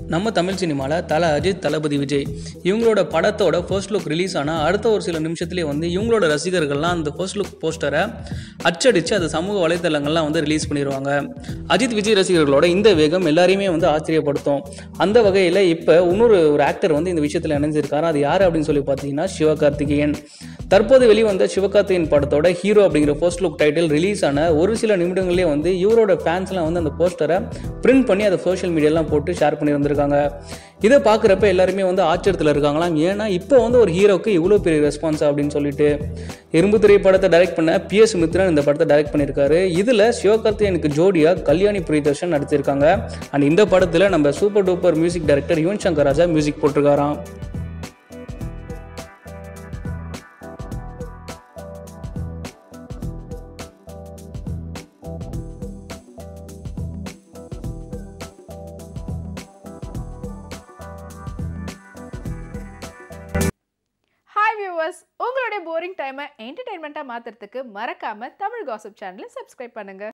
நம்ம தமிழ் சினிமாவில் தல அஜித் தளபதி விஜய் இவங்களோட படத்தோட ஃபர்ஸ்ட் லுக் ரிலீஸ் ஆனால் அடுத்த ஒரு சில நிமிஷத்துலேயே வந்து இவங்களோட ரசிகர்கள்லாம் அந்த ஃபர்ஸ்ட் லுக் போஸ்டரை அச்சடித்து அதை சமூக வலைத்தளங்கள்லாம் வந்து ரிலீஸ் பண்ணிடுவாங்க அஜித் விஜய் ரசிகர்களோட இந்த வேகம் எல்லாரையுமே வந்து ஆச்சரியப்படுத்தும் அந்த வகையில் இப்போ இன்னொரு ஒரு ஆக்டர் வந்து இந்த விஷயத்தில் இணைஞ்சிருக்காரு அது யார் அப்படின்னு சொல்லி பார்த்தீங்கன்னா சிவகார்த்திகேயன் தற்போது வெளிவந்த சிவகார்த்திகேயன் படத்தோட ஹீரோ அப்படிங்கிற ஃபர்ஸ்ட் லுக் டைட்டில் ரிலீஸ் ஆன ஒரு சில நிமிடங்களே வந்து இவரோட ஃபேன்ஸ்லாம் வந்து அந்த போஸ்டரை பிரிண்ட் பண்ணி அதை சோஷியல் மீடியாலாம் போட்டு ஷேர் பண்ணியிருந்திருக்காங்க இதை பார்க்குறப்ப எல்லாருமே வந்து ஆச்சரியத்தில் இருக்காங்களாம் ஏன்னா இப்போ வந்து ஒரு ஹீரோக்கு இவ்வளோ பெரிய ரெஸ்பான்ஸ் அப்படின்னு சொல்லிட்டு இரும்பு திரை படத்தை டைரக்ட் பண்ண பி எஸ் மித்ரன் இந்த படத்தை டைரக்ட் பண்ணியிருக்காரு இதில் சிவகார்த்திகேயனுக்கு ஜோடியாக கல்யாணி பிரியதர்ஷன் நடிச்சிருக்காங்க அண்ட் இந்த படத்தில் நம்ம super duper music director Yuvan Shankar Raja music போட்டிருக்காராம் ஹாய் வியூவர்ஸ் உங்களுடைய போரிங் டைமை என்டர்டைன்மெண்ட்டாக மாற்றுறதுக்கு மறக்காமல் தமிழ் காசிப் சேனலை சப்ஸ்கிரைப் பண்ணுங்கள்